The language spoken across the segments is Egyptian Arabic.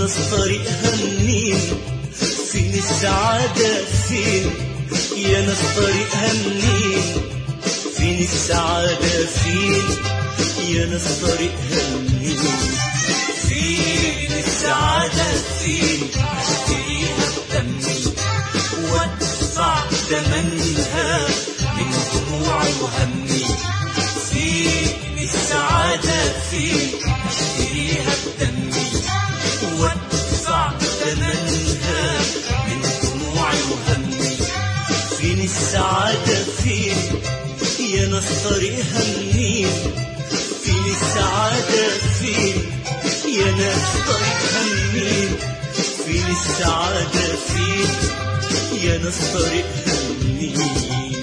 ناس طريقها منين فين السعادة فين يا ناس طريقها منين فين السعادة فين يا ناس طريقها منين فين السعادة فين اشتريها بدمي وادفع ثمنها من دموعي وهمي فين السعادة فين اشتريها بدمي وادفع ثمنها من دموعي وهمي فين السعادة فين يا ناس طريقها منين فين السعادة فين يا ناس طريقها منين فين السعادة فين يا ناس طريقها منين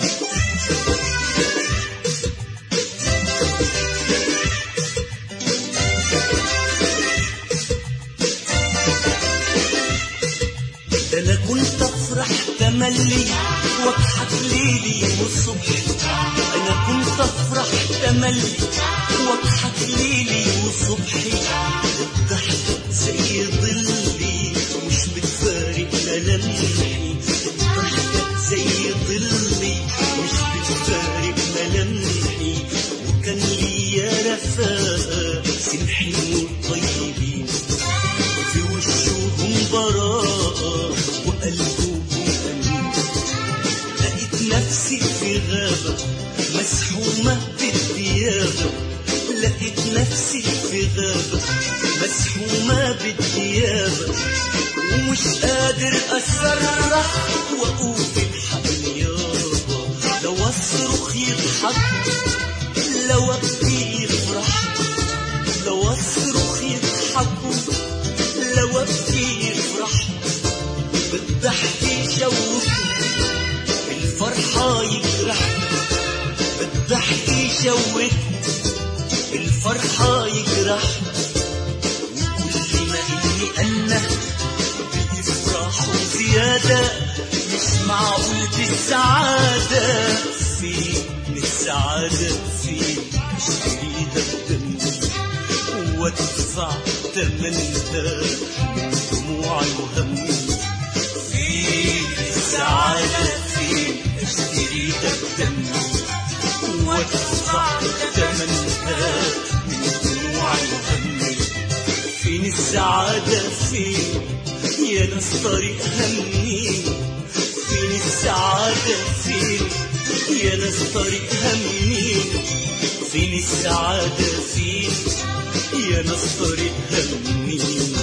ده انا كنت افرح تملي واضحك ليلي والصبح انا كنت افرح تملي واضحك ليلي وصبحي الضحك زي ظلي مش بتفارق ملامحي الضحكة زي ظلي مش بتفارق ملامحي وكان ليا رفاقة سمحين وطيبين في وشهم براءة وقلبهم أمين لقيت نفسي في غابة مسحومة بالديابة لقيت نفسي في غابة مسحومة بالديابة ومش قادر أصرخ وأقول الحق يابا لو أصرخ يضحك لو أبكي يفرح لو أصرخ يضحكوا لو أبكي يفرح بالضحك يشوف الفرحة يجرح بالضحك يشوك الفرحة يجرح وكل ما إني أنا بيفرحوا زيادة مش معقول بالسعادة فين السعادة فين اشتريها بدمي وادفع ثمنها من دموعي وهمي فين السعادة فين اشتريها بدمي وادفع ثمنها من دموعي وهمي فين السعادة فين يا ناس طريقها منين فين السعادة فين يا ناس طريقها منين فين السعادة فين يا ناس طريقها منين